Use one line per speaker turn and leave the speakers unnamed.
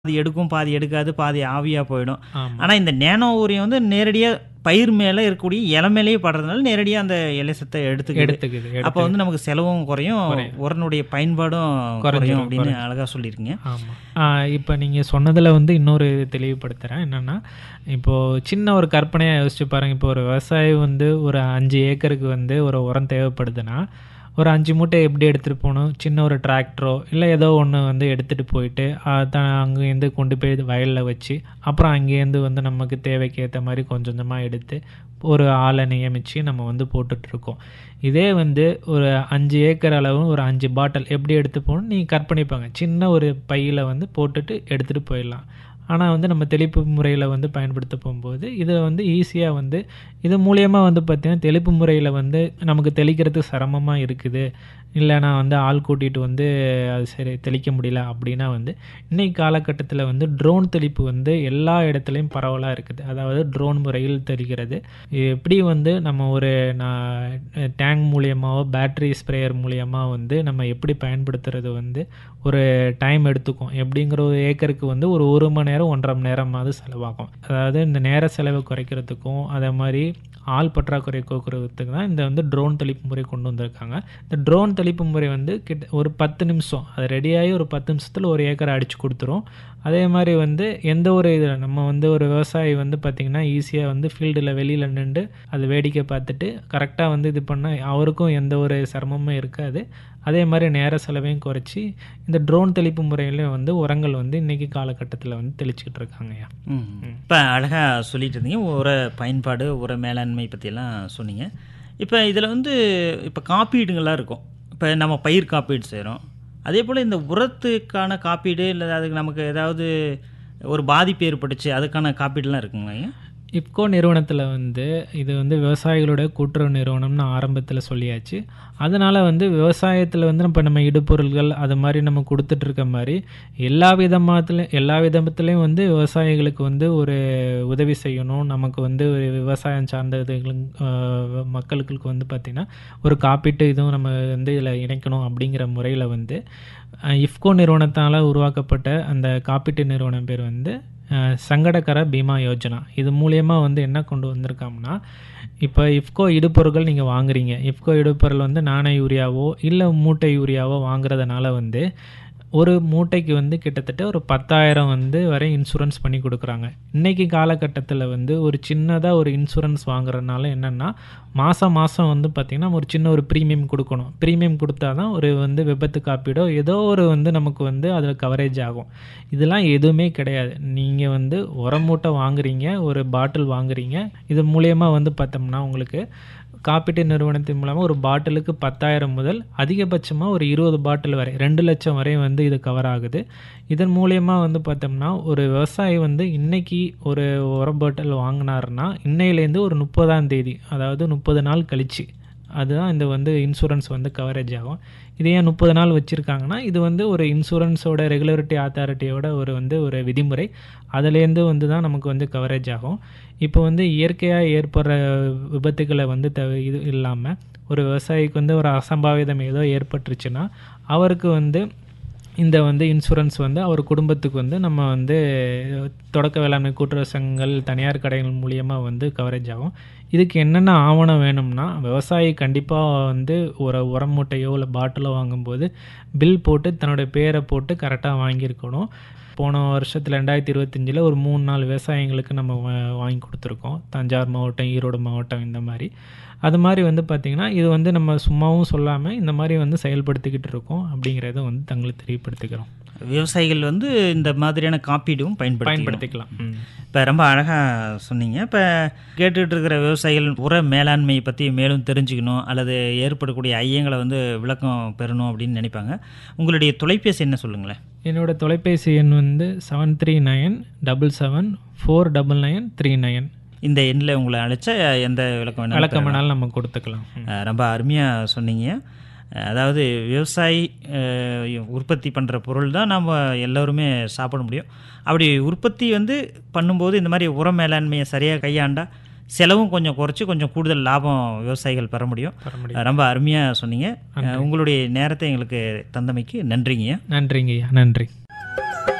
பாதி எடுக்கும் பாதி எடுக்காது பாதி ஆவியாக போயிடும்
ஆமா.
ஆனால் இந்த நேனோ ஊரியம் வந்து நேரடியாக பயிர் மேலே இருக்கக்கூடிய இலை மேலேயே படுறதுனால நேரடியாக அந்த இலை சத்தை எடுத்துக்கிது
எடுத்துக்குது
அப்போ
எடுத்து
வந்து நமக்கு செலவும் குறையும்
குறையும்.
உரனுடைய பயன்பாடும் குறையும்
குறைஞ்சிரும்,
அப்படின்னு
குறைஞ்சிரும்.
அழகாக சொல்லியிருக்கீங்க
ஆமாம் இப்போ நீங்கள் சொன்னதில் வந்து இன்னொரு தெளிவுபடுத்துகிறேன் என்னென்னா இப்போது சின்ன ஒரு கற்பனையாக யோசிச்சு பாருங்கள் இப்போ ஒரு விவசாயி வந்து ஒரு அஞ்சு ஏக்கருக்கு வந்து ஒரு உரம் தேவைப்படுதுன்னா ஒரு அஞ்சு மூட்டை எப்படி எடுத்துகிட்டு போகணும் சின்ன ஒரு டிராக்டரோ இல்லை ஏதோ ஒன்று வந்து எடுத்துகிட்டு போயிட்டு த அங்கேருந்து கொண்டு போய் வயலில் வச்சு அப்புறம் அங்கேருந்து வந்து நமக்கு தேவைக்கு ஏற்ற மாதிரி கொஞ்சம் கொஞ்சமாக எடுத்து ஒரு ஆளை நியமித்து நம்ம வந்து போட்டுட்ருக்கோம் இதே வந்து ஒரு அஞ்சு ஏக்கர் அளவு ஒரு அஞ்சு பாட்டில் எப்படி எடுத்து போகணும் நீங்கள் கற்பனைப்பாங்க சின்ன ஒரு பையில் வந்து போட்டுட்டு எடுத்துகிட்டு போயிடலாம் ஆனால் வந்து நம்ம தெளிப்பு முறையில் வந்து பயன்படுத்த போகும்போது இதை வந்து ஈஸியாக வந்து இது மூலியமாக வந்து பார்த்திங்கன்னா தெளிப்பு முறையில் வந்து நமக்கு தெளிக்கிறதுக்கு சிரமமாக இருக்குது இல்லை நான் வந்து ஆள் கூட்டிகிட்டு வந்து அது சரி தெளிக்க முடியல அப்படின்னா வந்து இன்னைக்கு காலகட்டத்தில் வந்து ட்ரோன் தெளிப்பு வந்து எல்லா இடத்துலையும் பரவலாக இருக்குது அதாவது ட்ரோன் முறையில் தெளிக்கிறது இது எப்படி வந்து நம்ம ஒரு நான் டேங்க் மூலியமாவோ பேட்டரி ஸ்ப்ரேயர் மூலியமாக வந்து நம்ம எப்படி பயன்படுத்துறது வந்து ஒரு டைம் எடுத்துக்கும் எப்படிங்கிற ஒரு ஏக்கருக்கு வந்து ஒரு ஒரு மணி நேரம் ஒன்றரை மணி நேரமாவது செலவாகும் அதாவது இந்த நேர செலவை குறைக்கிறதுக்கும் அதே மாதிரி ஆள் பற்றாக்குறை குறைக்கிறதுக்கு தான் இந்த வந்து ட்ரோன் தெளிப்பு முறை கொண்டு வந்திருக்காங்க இந்த ட்ரோன் தெளிப்பு முறை வந்து கிட்ட ஒரு பத்து நிமிஷம் அது ரெடியாகி ஒரு பத்து நிமிஷத்தில் ஒரு ஏக்கரை அடித்து கொடுத்துரும் அதே மாதிரி வந்து எந்த ஒரு இதில் நம்ம வந்து ஒரு விவசாயி வந்து பார்த்திங்கன்னா ஈஸியாக வந்து ஃபீல்டில் வெளியில் நின்று அது வேடிக்கை பார்த்துட்டு கரெக்டாக வந்து இது பண்ணால் அவருக்கும் எந்த ஒரு சிரமமும் இருக்காது அதே மாதிரி நேர செலவையும் குறைச்சி இந்த ட்ரோன் தெளிப்பு முறையிலையும் வந்து உரங்கள் வந்து இன்றைக்கி காலகட்டத்தில் வந்து தெளிச்சிக்கிட்டு இருக்காங்கய்யா
இப்போ அழகாக சொல்லிட்டு இருந்தீங்க உர பயன்பாடு உர மேலாண்மை பற்றியெல்லாம் சொன்னீங்க இப்போ இதில் வந்து இப்போ காப்பீடுங்கள்லாம் இருக்கும் இப்போ நம்ம பயிர் காப்பீடு செய்கிறோம் அதே போல் இந்த உரத்துக்கான காப்பீடு இல்லை அதுக்கு நமக்கு ஏதாவது ஒரு பாதிப்பு ஏற்பட்டுச்சு அதுக்கான காப்பீடுலாம் இருக்குங்களா ஐயா
இப்கோ நிறுவனத்தில் வந்து இது வந்து விவசாயிகளோட கூட்டுறவு நிறுவனம்னு ஆரம்பத்தில் சொல்லியாச்சு அதனால் வந்து விவசாயத்தில் வந்து இப்போ நம்ம இடுபொருள்கள் அது மாதிரி நம்ம கொடுத்துட்ருக்க மாதிரி எல்லா விதமாத்துலையும் எல்லா விதத்துலேயும் வந்து விவசாயிகளுக்கு வந்து ஒரு உதவி செய்யணும் நமக்கு வந்து ஒரு விவசாயம் சார்ந்த இதுகளும் ஆஹ், மக்களுக்கு வந்து பார்த்திங்கன்னா ஒரு காப்பீட்டு இதுவும் நம்ம வந்து இதில் இணைக்கணும் அப்படிங்கிற முறையில் வந்து அஹ், இஃப்கோ நிறுவனத்தால் உருவாக்கப்பட்ட அந்த காப்பீட்டு நிறுவனம் பேர் வந்து அஹ், சங்கடகர பீமா யோஜனா இது மூலியமாக வந்து என்ன கொண்டு வந்திருக்காங்கன்னா இப்போ இஃப்கோ இடுபொருட்கள் நீங்கள் வாங்குறீங்க இஃப்கோ இடுபொருள் வந்து நாணய யூரியாவோ இல்லை மூட்டை யூரியாவோ வாங்குறதுனால வந்து ஒரு மூட்டைக்கு வந்து கிட்டத்தட்ட ஒரு பத்தாயிரம் வந்து வரை இன்சூரன்ஸ் பண்ணி கொடுக்குறாங்க இன்றைக்கி காலகட்டத்தில் வந்து ஒரு சின்னதாக ஒரு இன்சூரன்ஸ் வாங்குறதுனால என்னென்னா மாதம் மாதம் வந்து பார்த்திங்கன்னா ஒரு சின்ன ஒரு ப்ரீமியம் கொடுக்கணும் ப்ரீமியம் கொடுத்தா தான் ஒரு வந்து விபத்து காப்பீடோ ஏதோ ஒரு வந்து நமக்கு வந்து அதில் கவரேஜ் ஆகும் இதெல்லாம் எதுவுமே கிடையாது நீங்கள் வந்து உரம் மூட்டை வாங்குறீங்க ஒரு பாட்டில் வாங்குறீங்க இது மூலயமா வந்து பார்த்தோம்னா உங்களுக்கு காப்பீட்டு நிறுவனத்தின் மூலமாக ஒரு பாட்டிலுக்கு பத்தாயிரம் முதல் அதிகபட்சமாக ஒரு இருபது பாட்டில் வரை ரெண்டு லட்சம் வரை வந்து இது கவர் ஆகுது இதன் மூலயமா வந்து பார்த்தோம்னா ஒரு விவசாயி வந்து இன்னைக்கு ஒரு உர பாட்டில் வாங்கினாருன்னா இன்னையிலேருந்து ஒரு முப்பதாம் தேதி அதாவது முப்பது நாள் கழிச்சு அதுதான் இந்த வந்து இன்சூரன்ஸ் வந்து கவரேஜ் ஆகும் இது ஏன் முப்பது நாள் வச்சுருக்காங்கன்னா இது வந்து ஒரு இன்சூரன்ஸோட ரெகுலரிட்டி அத்தாரிட்டியோட ஒரு வந்து ஒரு விதிமுறை அதுலேருந்து வந்து தான் நமக்கு வந்து கவரேஜ் ஆகும் இப்போ வந்து இயற்கையாக ஏற்படுற விபத்துக்களை வந்து தவி இது இல்லாமல் ஒரு விவசாயிக்கு வந்து ஒரு அசம்பாவிதம் ஏதோ ஏற்பட்டுருச்சுன்னா அவருக்கு வந்து இந்த வந்து இன்சூரன்ஸ் வந்து அவர் குடும்பத்துக்கு வந்து நம்ம வந்து தொடக்க வேளாண்மை கூட்டுறவு சங்கங்கள் தனியார் கடைகள் மூலியமாக வந்து கவரேஜ் ஆகும் இதுக்கு என்னென்ன ஆவணம் வேணும்னா விவசாயி கண்டிப்பாக வந்து ஒரு உரம் மூட்டையோ இல்லை பாட்டிலோ வாங்கும்போது பில் போட்டு தன்னுடைய பேரை போட்டு கரெக்டாக வாங்கியிருக்கணும் போன வருஷத்தில் ரெண்டாயிரத்தி இருபத்தஞ்சில் ஒரு மூணு நாலு விவசாயிங்களுக்கு நம்ம வா- வாங்கி கொடுத்துருக்கோம் தஞ்சாவூர் மாவட்டம் ஈரோடு மாவட்டம் இந்த மாதிரி அது மாதிரி வந்து பார்த்திங்கன்னா இது வந்து நம்ம சும்மாவும் சொல்லாமல் இந்த மாதிரி வந்து செயல்படுத்திக்கிட்டு இருக்கோம் அப்படிங்கிறத வந்து தங்களுக்கு தெரியப்படுத்திக்கிறோம்
விவசாயிகள் வந்து இந்த மாதிரியான காப்பீடும் பயன்படுத்தி
பயன்படுத்திக்கலாம் ம்.
இப்போ ரொம்ப அழகாக சொன்னீங்க இப்போ கேட்டுட்டு இருக்கிற விவசாயிகள் உர மேலாண்மையை பற்றி மேலும் தெரிஞ்சுக்கணும் அல்லது ஏற்படக்கூடிய ஐயங்களை வந்து விளக்கம் பெறணும் அப்படின்னு நினைப்பாங்க உங்களுடைய தொலைபேசி என்ன சொல்லுங்களேன்
என்னோட தொலைபேசி எண் வந்து seven three nine double seven four double nine three nine
இந்த எண்ணில் உங்களை அழைச்சா எந்த விளக்கம் வேணாலும்
விளக்கம் வேணாலும் நம்ம கொடுத்துக்கலாம் ம்.
அஹ் ரொம்ப அருமையாக சொன்னீங்க அஹ் அதாவது விவசாயி அஹ், உற்பத்தி பண்ணுற பொருள் தான் நம்ம எல்லோருமே சாப்பிட முடியும் அப்படி உற்பத்தி வந்து பண்ணும்போது இந்த மாதிரி உர மேலாண்மையை சரியாக கையாண்டா செலவும் கொஞ்சம் குறைச்சி கொஞ்சம் கூடுதல் லாபம் விவசாயிகள் பெற முடியும்
பெற முடியும்
அஹ் ரொம்ப அருமையாக சொன்னீங்க அஹ் உங்களுடைய நேரத்தை எங்களுக்கு தந்தமைக்கு நன்றிங்க
நன்றிங்கய்யா நன்றி